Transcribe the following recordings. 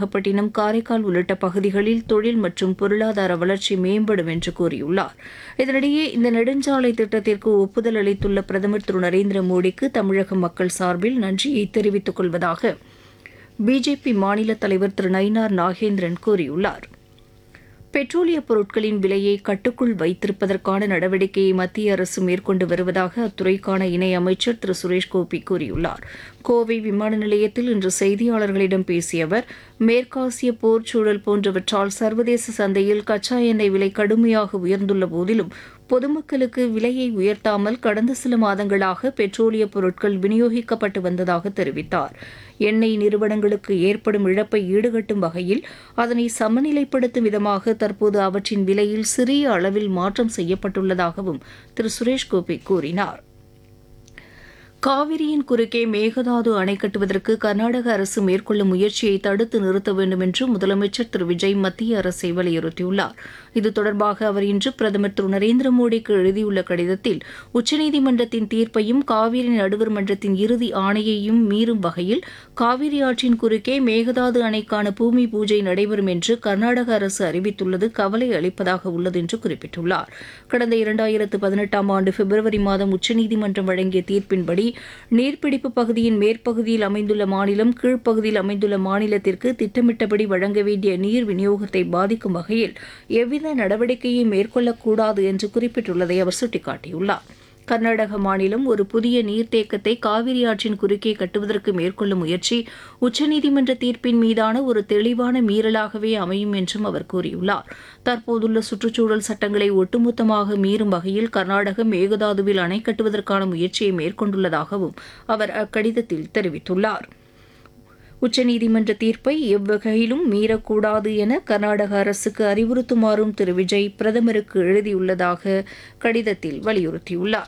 நாகப்பட்டினம் காரைக்கால் உள்ளிட்ட பகுதிகளில் தொழில் மற்றும் பொருளாதார வளர்ச்சி மேம்படும் என்று கூறியுள்ளார் இதனிடையே இந்த நெடுஞ்சாலை திட்டத்திற்கு ஒப்புதல் அளித்துள்ள பிரதமர் திரு நரேந்திர மோடிக்கு தமிழக மக்கள் சார்பில் நன்றியை தெரிவித்துக் கொள்வதாக பிஜேபி மாநில தலைவர் திரு நயினார் நாகேந்திரன் கூறியுள்ளார் பெட்ரோலிய பொருட்களின் விலையை கட்டுக்குள் வைத்திருப்பதற்கான நடவடிக்கையை மத்திய அரசு மேற்கொண்டு வருவதாக அத்துறைக்கான இணை அமைச்சர் திரு சுரேஷ் கோபி கூறியுள்ளார் கோவை விமான நிலையத்தில் இன்று செய்தியாளர்களிடம் பேசிய அவர் மேற்காசிய போர் சூழல் போன்றவற்றால் சர்வதேச சந்தையில் கச்சா எண்ணெய் விலை கடுமையாக உயர்ந்துள்ள போதிலும் பொதுமக்களுக்கு விலையை உயர்த்தாமல் கடந்த சில மாதங்களாக பெட்ரோலிய பொருட்கள் விநியோகிக்கப்பட்டு வந்ததாக தெரிவித்தார் எண்ணெய் நிறுவனங்களுக்கு ஏற்படும் இழப்பை ஈடுகட்டும் வகையில் அதனை சமநிலைப்படுத்தும் விதமாக தற்போது அவற்றின் விலையில் சிறிய அளவில் மாற்றம் செய்யப்பட்டுள்ளதாகவும் திரு சுரேஷ் கோபி கூறினார் காவிரியின் குறுக்கே மேகதாது அணை கட்டுவதற்கு கர்நாடக அரசு மேற்கொள்ளும் முயற்சியை தடுத்து நிறுத்த வேண்டும் என்று முதலமைச்சர் திரு விஜய் மத்திய அரசை வலியுறுத்தியுள்ளார் இது தொடர்பாக அவர் இன்று பிரதமர் திரு நரேந்திர மோடிக்கு எழுதியுள்ள கடிதத்தில் உச்சநீதிமன்றத்தின் தீர்ப்பையும் காவிரி நடுவர் மன்றத்தின் இறுதி ஆணையையும் மீறும் வகையில் காவிரி ஆற்றின் குறுக்கே மேகதாது அணைக்கான பூமி பூஜை நடைபெறும் என்று கர்நாடக அரசு அறிவித்துள்ளது கவலை அளிப்பதாக உள்ளது என்று குறிப்பிட்டுள்ளார் கடந்த இரண்டாயிரத்து பதினெட்டாம் ஆண்டு பிப்ரவரி மாதம் உச்சநீதிமன்றம் வழங்கிய தீர்ப்பின்படி நீர்பிடிப்பு பகுதியின் மேற்பகுதியில் அமைந்துள்ள மாநிலம் கீழ்ப்பகுதியில் அமைந்துள்ள மாநிலத்திற்கு திட்டமிட்டபடி வழங்க வேண்டிய நீர் விநியோகத்தை பாதிக்கும் வகையில் எவ்வித நடவடிக்கையை மேற்கொள்ளக்கூடாது என்று குறிப்பிட்டுள்ளதை அவர் சுட்டிக்காட்டியுள்ளார் கர்நாடக மாநிலம் ஒரு புதிய நீர்த்தேக்கத்தை காவிரி ஆற்றின் குறுக்கே கட்டுவதற்கு மேற்கொள்ளும் முயற்சி உச்சநீதிமன்ற தீர்ப்பின் மீதான ஒரு தெளிவான மீறலாகவே அமையும் என்றும் அவர் கூறியுள்ளார் தற்போதுள்ள சுற்றுச்சூழல் சட்டங்களை ஒட்டுமொத்தமாக மீறும் வகையில் கர்நாடகம் மேகதாதுவில் அணை கட்டுவதற்கான முயற்சியை மேற்கொண்டுள்ளதாகவும் அவர் அக்கடிதத்தில் தெரிவித்துள்ளார் உச்சநீதிமன்ற தீர்ப்பை எவ்வகையிலும் மீறக்கூடாது என கர்நாடக அரசுக்கு அறிவுறுத்துமாறும் திரு விஜய் பிரதமருக்கு எழுதியுள்ளதாக கடிதத்தில் வலியுறுத்தியுள்ளார்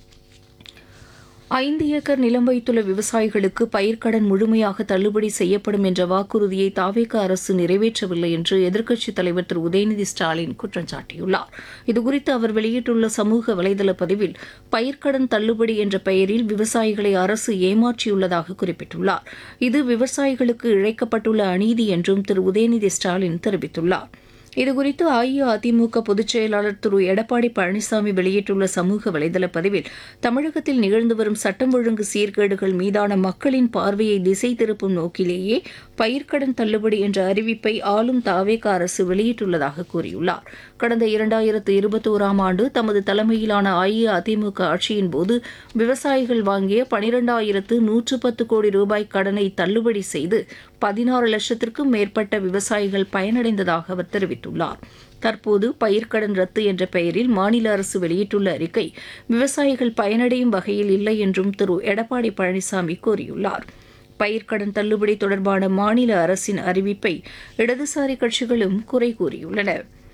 ஐந்து ஏக்கர் நிலம் வைத்துள்ள விவசாயிகளுக்கு பயிர்க்கடன் முழுமையாக தள்ளுபடி செய்யப்படும் என்ற வாக்குறுதியை தாவேக அரசு நிறைவேற்றவில்லை என்று எதிர்க்கட்சித் தலைவர் திரு உதயநிதி ஸ்டாலின் குற்றம் சாட்டியுள்ளார் இதுகுறித்து அவர் வெளியிட்டுள்ள சமூக வலைதள பதிவில் பயிர்க்கடன் தள்ளுபடி என்ற பெயரில் விவசாயிகளை அரசு ஏமாற்றியுள்ளதாக குறிப்பிட்டுள்ளார் இது விவசாயிகளுக்கு இழைக்கப்பட்டுள்ள அநீதி என்றும் திரு உதயநிதி ஸ்டாலின் தெரிவித்துள்ளார் இதுகுறித்து அஇஅதிமுக பொதுச் செயலாளர் திரு எடப்பாடி பழனிசாமி வெளியிட்டுள்ள சமூக வலைதள பதிவில் தமிழகத்தில் நிகழ்ந்து வரும் சட்டம் ஒழுங்கு சீர்கேடுகள் மீதான மக்களின் பார்வையை திசை திருப்பும் நோக்கிலேயே பயிர்க்கடன் தள்ளுபடி என்ற அறிவிப்பை ஆளும் தாவேக அரசு வெளியிட்டுள்ளதாக கூறியுள்ளார் கடந்த இரண்டாயிரத்து இருபத்தோராம் ஆண்டு தமது தலைமையிலான அஇஅதிமுக ஆட்சியின் போது விவசாயிகள் வாங்கிய பனிரெண்டாயிரத்து நூற்று பத்து கோடி ரூபாய் கடனை தள்ளுபடி செய்து பதினாறு லட்சத்திற்கும் மேற்பட்ட விவசாயிகள் பயனடைந்ததாக அவர் தெரிவித்துள்ளார் தற்போது பயிர்க்கடன் ரத்து என்ற பெயரில் மாநில அரசு வெளியிட்டுள்ள அறிக்கை விவசாயிகள் பயனடையும் வகையில் இல்லை என்றும் திரு எடப்பாடி பழனிசாமி கூறியுள்ளார் பயிர்க்கடன் தள்ளுபடி தொடர்பான மாநில அரசின் அறிவிப்பை இடதுசாரி கட்சிகளும் குறை கூறியுள்ளன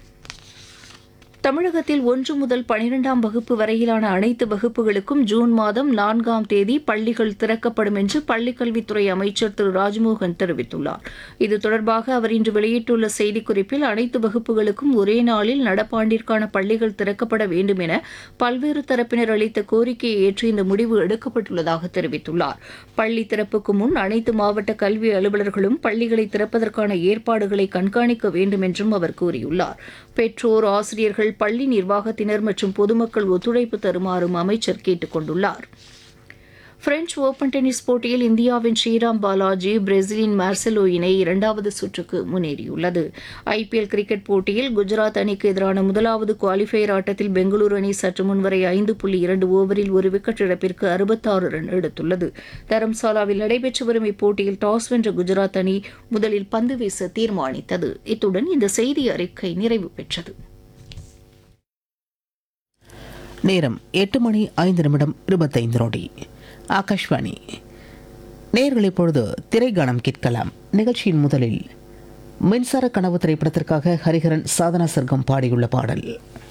தமிழகத்தில் ஒன்று முதல் பனிரெண்டாம் வகுப்பு வரையிலான அனைத்து வகுப்புகளுக்கும் ஜூன் மாதம் நான்காம் தேதி பள்ளிகள் திறக்கப்படும் என்று பள்ளிக்கல்வித்துறை அமைச்சர் திரு ராஜ்மோகன் தெரிவித்துள்ளார் இது தொடர்பாக அவர் இன்று வெளியிட்டுள்ள செய்திக்குறிப்பில் அனைத்து வகுப்புகளுக்கும் ஒரே நாளில் நடப்பாண்டிற்கான பள்ளிகள் திறக்கப்பட வேண்டும் என பல்வேறு தரப்பினர் அளித்த கோரிக்கையை ஏற்று இந்த முடிவு எடுக்கப்பட்டுள்ளதாக தெரிவித்துள்ளார் பள்ளி திறப்புக்கு முன் அனைத்து மாவட்ட கல்வி அலுவலர்களும் பள்ளிகளை திறப்பதற்கான ஏற்பாடுகளை கண்காணிக்க வேண்டும் என்றும் அவர் கூறியுள்ளார் பெற்றோர் ஆசிரியர்கள் பள்ளி நிர்வாகத்தினர் மற்றும் பொதுமக்கள் ஒத்துழைப்பு தருமாறும் அமைச்சர் கேட்டுக் கொண்டுள்ளார் பிரெஞ்ச் ஓபன் டென்னிஸ் போட்டியில் இந்தியாவின் ஸ்ரீராம் பாலாஜி பிரேசிலின் மார்செலோ இணை இரண்டாவது சுற்றுக்கு முன்னேறியுள்ளது ஐபிஎல் கிரிக்கெட் போட்டியில் குஜராத் அணிக்கு எதிரான முதலாவது குவாலிஃபயர் ஆட்டத்தில் பெங்களூரு அணி சற்று முன்வரை ஐந்து புள்ளி இரண்டு ஓவரில் ஒரு விக்கெட் இழப்பிற்கு அறுபத்தாறு ரன் எடுத்துள்ளது தரம்சாலாவில் நடைபெற்று வரும் இப்போட்டியில் டாஸ் வென்ற குஜராத் அணி முதலில் பந்து வீச தீர்மானித்தது இத்துடன் இந்த செய்தி அறிக்கை நிறைவு பெற்றது நேரம் எட்டு மணி ஐந்து நிமிடம் இருபத்தைந்து நொடி ஆகாஷ்வாணி நேர்கள் இப்பொழுது திரைக்கானம் கேட்கலாம் நிகழ்ச்சியின் முதலில் மின்சார கனவு திரைப்படத்திற்காக ஹரிஹரன் சாதனா சர்க்கம் பாடியுள்ள பாடல்